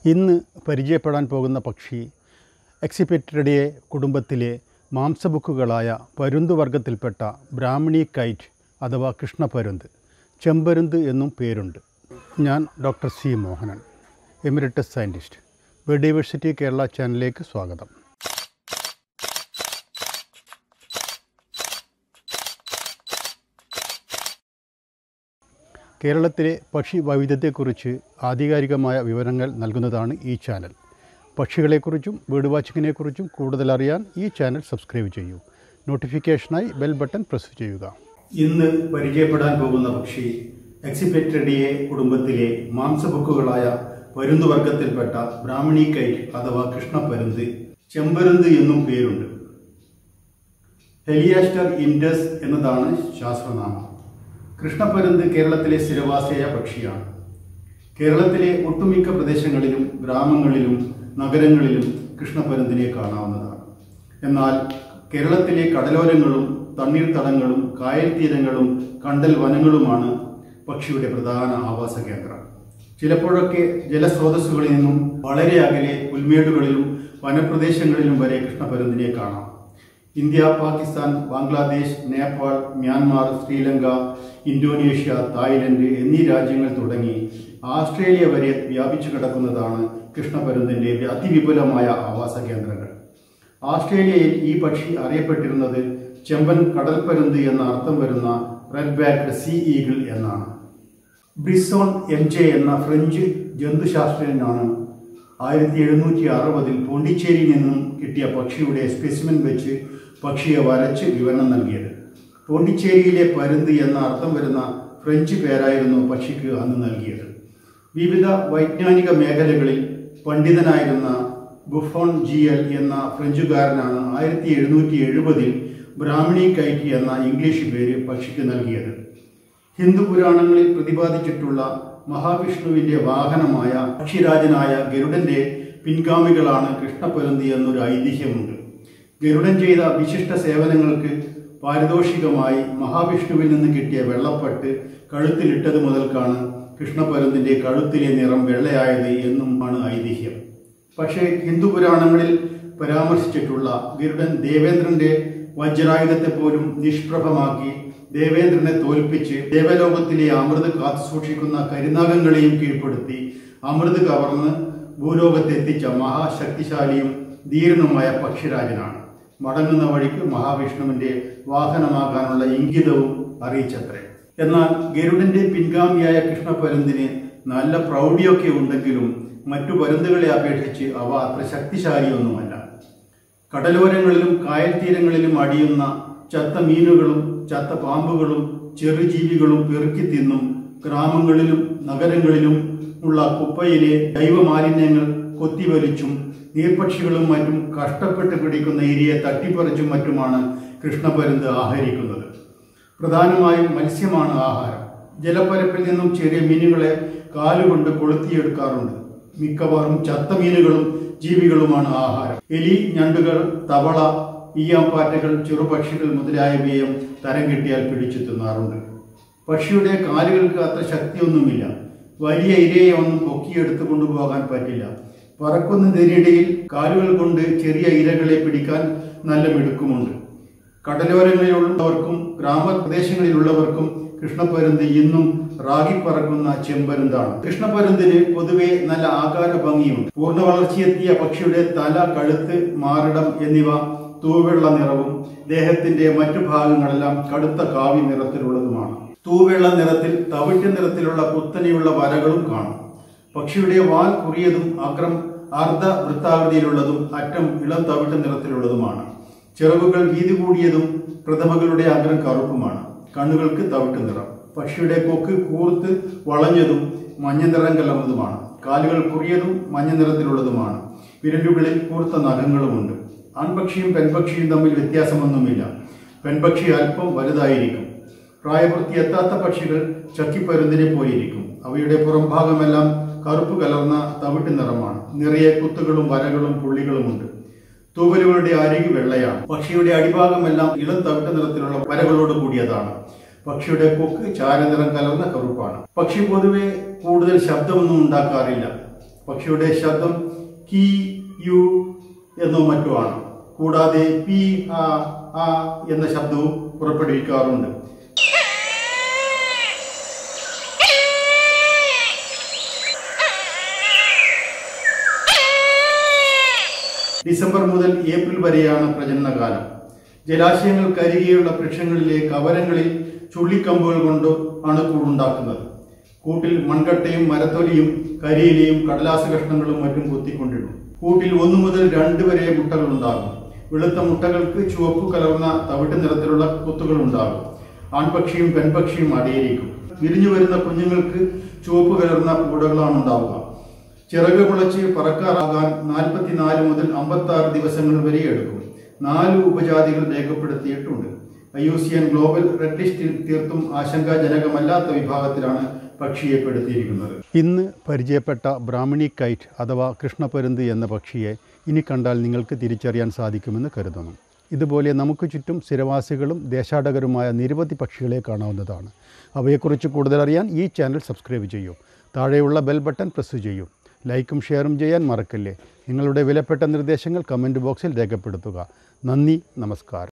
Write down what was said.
ഇന്ന് പരിചയപ്പെടാൻ പോകുന്ന പക്ഷി എക്സിപെറ്ററിഡിയെ കുടുംബത്തിലെ മാംസബുക്കുകളായ പരുന്തുവർഗത്തിൽപ്പെട്ട ബ്രാഹ്മണി കൈറ്റ് അഥവാ കൃഷ്ണപരുന്ത് ചെമ്പരുന്ത് എന്നും പേരുണ്ട് ഞാൻ doctor C Mohanan emeritus scientist biodiversity Kerala ചാനലിലേക്ക് സ്വാഗതം കേരളത്തിലെ പക്ഷി വൈവിധ്യത്തെക്കുറിച്ച് ആധികാരികമായ വിവരങ്ങൾ നൽകുന്നതാണ് ഈ ചാനൽ പക്ഷികളെക്കുറിച്ചും ബേർഡ് വാച്ചിങ്ങിനെക്കുറിച്ചും കൂടുതൽ അറിയാൻ ഈ ചാനൽ സബ്സ്ക്രൈബ് ചെയ്യൂ നോട്ടിഫിക്കേഷനായി ബെൽ ബട്ടൺ പ്രസ് ചെയ്യുക ഇന്ന് പരിചയപ്പെടാൻ പോകുന്ന പക്ഷി എക്സിപെറ്റഡിയെ കുടുംബത്തിലെ മാംസബുക്കുകളായ പരുന്തുവർഗത്തിൽപ്പെട്ട ബ്രാഹ്മണി കൈറ്റ് അഥവാ കൃഷ്ണപരുന്ത് ചെമ്പരുന്ത് എന്നും പേരുണ്ട് ഹെലിയാസ്റ്റർ ഇൻഡസ് എന്നതാണ് ശാസ്ത്രനാമം കൃഷ്ണപരുന്ത് കേരളത്തിലെ സ്ഥിരവാസിയായ പക്ഷിയാണ് കേരളത്തിലെ ഒട്ടുമിക്ക പ്രദേശങ്ങളിലും ഗ്രാമങ്ങളിലും നഗരങ്ങളിലും കൃഷ്ണപരുന്തിനെ കാണാവുന്നതാണ് എന്നാൽ കേരളത്തിലെ കടലോരങ്ങളും തണ്ണീർത്തടങ്ങളും കായൽ തീരങ്ങളും കണ്ടൽ വനങ്ങളുമാണ് പക്ഷിയുടെ പ്രധാന ആവാസ കേന്ദ്രം ചിലപ്പോഴൊക്കെ ജലസ്രോതസ്സുകളിൽ നിന്നും വളരെ അകലെ പുൽമേടുകളിലും വനപ്രദേശങ്ങളിലും വരെ കൃഷ്ണപരുന്തിനെ കാണാം India Pakistan Bangladesh Nepal Myanmar Sri Lanka Indonesia Thailand എന്നീ രാജ്യങ്ങൾ തുടങ്ങി ആസ്ട്രേലിയ വരെ വ്യാപിച്ചു കിടക്കുന്നതാണ് കൃഷ്ണപരുന്തിന്റെ അതിവിപുലമായ ആവാസ കേന്ദ്രങ്ങൾ ആസ്ട്രേലിയയിൽ ഈ പക്ഷി അറിയപ്പെട്ടിരുന്നത് ചെമ്പൻ കടൽപ്പരുന്ത് എന്ന അർത്ഥം വരുന്ന റെഡ് ബാക്ക്ഡ് സീ ഈഗിൾ എന്നാണ് ബ്രിസോൺ എം ജെ എന്ന ഫ്രഞ്ച് ജന്തുശാസ്ത്രജ്ഞനാണ് ആയിരത്തി എഴുന്നൂറ്റി അറുപതിൽ പോണ്ടിച്ചേരിയിൽ നിന്നും കിട്ടിയ പക്ഷിയുടെ സ്പെസിമെൻ വെച്ച് പക്ഷിയെ വരച്ച് വിവരണം നൽകിയത് പോണ്ടിച്ചേരിയിലെ പരുന്ത് എന്ന അർത്ഥം വരുന്ന ഫ്രഞ്ച് പേരായിരുന്നു പക്ഷിക്ക് അന്ന് നൽകിയത് വിവിധ വൈജ്ഞാനിക മേഖലകളിൽ പണ്ഡിതനായിരുന്ന ബുഫോൺ ജിയൽ എന്ന ഫ്രഞ്ചുകാരനാണ് ആയിരത്തി എഴുന്നൂറ്റി എഴുപതിൽ ബ്രാഹ്മണി കൈറ്റി എന്ന ഇംഗ്ലീഷ് പേര് പക്ഷിക്ക് നൽകിയത് ഹിന്ദു പുരാണങ്ങളിൽ പ്രതിപാദിച്ചിട്ടുള്ള മഹാവിഷ്ണുവിന്റെ വാഹനമായ പക്ഷിരാജനായ ഗരുഡന്റെ പിൻഗാമികളാണ് കൃഷ്ണപരുന്തി എന്നൊരു ഐതിഹ്യമുണ്ട് ഗരുഡൻ ചെയ്ത വിശിഷ്ട സേവനങ്ങൾക്ക് പാരിതോഷികമായി മഹാവിഷ്ണുവിൽ നിന്ന് കിട്ടിയ വെള്ളപ്പട്ട് കഴുത്തിലിട്ടത് മുതൽക്കാണ് കൃഷ്ണപരുന്തിന്റെ കഴുത്തിലെ നിറം വെള്ളയായത് എന്നും ആണ് ഐതിഹ്യം പക്ഷേ ഹിന്ദു പുരാണങ്ങളിൽ പരാമർശിച്ചിട്ടുള്ള ഗരുഡൻ ദേവേന്ദ്രന്റെ വജ്രായുധത്തെ പോലും നിഷ്പ്രഭമാക്കി ദേവേന്ദ്രനെ തോൽപ്പിച്ച് ദേവലോകത്തിലെ അമൃത് കാത്തുസൂക്ഷിക്കുന്ന കരിനാഗങ്ങളെയും കീഴ്പ്പെടുത്തി അമൃത് കവർന്ന് ഭൂലോകത്തെത്തിച്ച മഹാശക്തിശാലിയും ധീരനുമായ പക്ഷിരാജനാണ് മടങ്ങുന്ന വഴിക്ക് മഹാവിഷ്ണുവിന്റെ വാഹനമാകാനുള്ള ഇംഗിതവും അറിയിച്ചത്രേ എന്നാൽ ഗരുഡന്റെ പിൻഗാമിയായ കൃഷ്ണപരുന്തിന് നല്ല പ്രൗഢിയൊക്കെ ഉണ്ടെങ്കിലും മറ്റു പരുന്തുകളെ അപേക്ഷിച്ച് അവ അത്ര ശക്തിശാലിയൊന്നുമല്ല കടലോരങ്ങളിലും കായൽ തീരങ്ങളിലും അടിയുന്ന ചത്ത മീനുകളും ചത്ത പാമ്പുകളും ചെറുജീവികളും പെറുക്കി തിന്നും ഗ്രാമങ്ങളിലും നഗരങ്ങളിലും ഉള്ള കുപ്പയിലെ ജൈവമാലിന്യങ്ങൾ കൊത്തിവലിച്ചും നീർപക്ഷികളും മറ്റും കഷ്ടപ്പെട്ട് പിടിക്കുന്ന ഇരയെ തട്ടിപ്പറിച്ചും മറ്റുമാണ് കൃഷ്ണപരുന്ത് ആഹരിക്കുന്നത് പ്രധാനമായും മത്സ്യമാണ് ആഹാരം ജലപ്പരപ്പിൽ നിന്നും ചെറിയ മീനുകളെ കാലുകൊണ്ട് കൊളുത്തിയെടുക്കാറുണ്ട് മിക്കവാറും ചത്ത മീനുകളും ജീവികളുമാണ് ആഹാരം എലി ഞണ്ടുകൾ തവള ഈയാമ്പാറ്റകൾ ചെറുപക്ഷികൾ മുതലായവയും തരം കിട്ടിയാൽ പിടിച്ചു തിന്നാറുണ്ട് പക്ഷിയുടെ കാലുകൾക്ക് അത്ര ശക്തിയൊന്നുമില്ല വലിയ ഇരയെ ഒന്നും പൊക്കിയെടുത്ത് കൊണ്ടുപോകാൻ പറ്റില്ല പറക്കുന്നതിനിടയിൽ കാലുകൾ കൊണ്ട് ചെറിയ ഇരകളെ പിടിക്കാൻ നല്ല മിടുക്കുമുണ്ട് കടലോരങ്ങളിലുള്ളവർക്കും ഗ്രാമപ്രദേശങ്ങളിലുള്ളവർക്കും കൃഷ്ണപരുന്ത് ഇന്നും റാഗി പറക്കുന്ന ചെമ്പരുന്താണ് കൃഷ്ണപരുന്തിന് പൊതുവെ നല്ല ആകാര ഭംഗിയുണ്ട് പൂർണ്ണ വളർച്ചയെത്തിയ പക്ഷിയുടെ തല കഴുത്ത് മാറിടം എന്നിവ തൂവെള്ള നിറവും ദേഹത്തിന്റെ മറ്റു ഭാഗങ്ങളെല്ലാം കടുത്ത കാവി നിറത്തിലുള്ളതുമാണ് തൂവെള്ള നിറത്തിൽ തവിട്ട് നിറത്തിലുള്ള കുത്തനെയുള്ള വരകളും കാണും പക്ഷിയുടെ വാൽ കുറിയതും അഗ്രം അർദ്ധ വൃത്താകൃതിയിലുള്ളതും അറ്റം ഇളം തവിട്ട് നിറത്തിലുള്ളതുമാണ് ചിറകുകൾ വീതി കൂടിയതും പ്രഥമകളുടെ അഗ്രം കറുപ്പുമാണ് കണ്ണുകൾക്ക് തവിട്ട് നിറം പക്ഷിയുടെ കൊക്ക് കൂർത്ത് വളഞ്ഞതും മഞ്ഞ നിറം കലർന്നതുമാണ് കാലുകൾ കുറിയതും മഞ്ഞ നിറത്തിലുള്ളതുമാണ് വിരലുകളിൽ കൂർത്ത നഖങ്ങളുമുണ്ട് ആൺപക്ഷിയും പെൺപക്ഷിയും തമ്മിൽ വ്യത്യാസമൊന്നുമില്ല പെൺപക്ഷി അല്പം വലുതായിരിക്കും പ്രായപൂർത്തി എത്താത്ത പക്ഷികൾ ചക്കിപ്പരുന്തിനെ പോയിരിക്കും അവയുടെ പുറംഭാഗമെല്ലാം കറുപ്പ് കലർന്ന തവിട്ട് നിറമാണ് നിറയെ കുത്തുകളും വരകളും പുള്ളികളുമുണ്ട് തൂവലുകളുടെ അരികു വെള്ളയാണ് പക്ഷിയുടെ അടിഭാഗമെല്ലാം ഇളം തവിട്ട് നിറത്തിലുള്ള വരകളോട് കൂടിയതാണ് പക്ഷിയുടെ കൊക്ക് ചാരനിറം കലർന്ന കറുപ്പാണ് പക്ഷി പൊതുവെ കൂടുതൽ ശബ്ദമൊന്നും ഉണ്ടാക്കാറില്ല പക്ഷിയുടെ ശബ്ദം കി യു എന്നോ മറ്റോ ആണ് കൂടാതെ പി ആ ആ എന്ന ശബ്ദവും പുറപ്പെടുവിക്കാറുണ്ട് ഡിസംബർ മുതൽ ഏപ്രിൽ വരെയാണ് പ്രജനനകാലം ജലാശയങ്ങൾക്കരികെയുള്ള വൃക്ഷങ്ങളിലെ കവരങ്ങളിൽ ചുള്ളിക്കമ്പുകൾ കൊണ്ട് ആണ് കൂടുണ്ടാക്കുന്നത് കൂട്ടിൽ മൺകട്ടയും മരത്തൊലിയും കരിയിലയും കടലാസ കഷ്ണങ്ങളും മറ്റും കൊത്തിക്കൊണ്ടിടും കൂട്ടിൽ ഒന്നു മുതൽ രണ്ട് വരെ മുട്ടകൾ ഉണ്ടാകും വെളുത്ത മുട്ടകൾക്ക് ചുവപ്പ് കലർന്ന തവിട്ട് നിറത്തിലുള്ള കൊത്തുകൾ ഉണ്ടാകും ആൺപക്ഷിയും പെൺപക്ഷിയും അടയിരിക്കും വിരിഞ്ഞു വരുന്ന കുഞ്ഞുങ്ങൾക്ക് ചുവപ്പ് കലർന്ന കൂടകളാണ് ഉണ്ടാവുക ചിറക് മുളച്ച് പറക്കാറാകാൻ നാൽപ്പത്തിനാല് മുതൽ അമ്പത്തി ആറ് ദിവസങ്ങൾ വരെ എടുക്കും നാല് ഉപജാതികൾ രേഖപ്പെടുത്തിയിട്ടുണ്ട് I U C N global red ലിസ്റ്റിൽ തീർത്തും ആശങ്കാജനകമല്ലാത്ത വിഭാഗത്തിലാണ് പക്ഷിയെ പെടുത്തിയിരിക്കുന്നത് ഇന്ന് പരിചയപ്പെട്ട ബ്രാഹ്മണി കൈറ്റ് അഥവാ കൃഷ്ണപരുന്ത് എന്ന പക്ഷിയെ ഇനി കണ്ടാൽ നിങ്ങൾക്ക് തിരിച്ചറിയാൻ സാധിക്കുമെന്ന് കരുതുന്നു ഇതുപോലെ നമുക്ക് ചുറ്റും സ്ഥിരവാസികളും ദേശാടകരുമായ നിരവധി പക്ഷികളെ കാണാവുന്നതാണ് അവയെക്കുറിച്ച് കൂടുതൽ അറിയാൻ ഈ ചാനൽ സബ്സ്ക്രൈബ് ചെയ്യൂ താഴെയുള്ള ബെൽ ബട്ടൺ പ്രസ് ചെയ്യൂ ലൈക്കും ഷെയറും ചെയ്യാൻ മറക്കല്ലേ നിങ്ങളുടെ വിലപ്പെട്ട നിർദ്ദേശങ്ങൾ കമൻറ്റ് ബോക്സിൽ രേഖപ്പെടുത്തുക നന്ദി നമസ്കാരം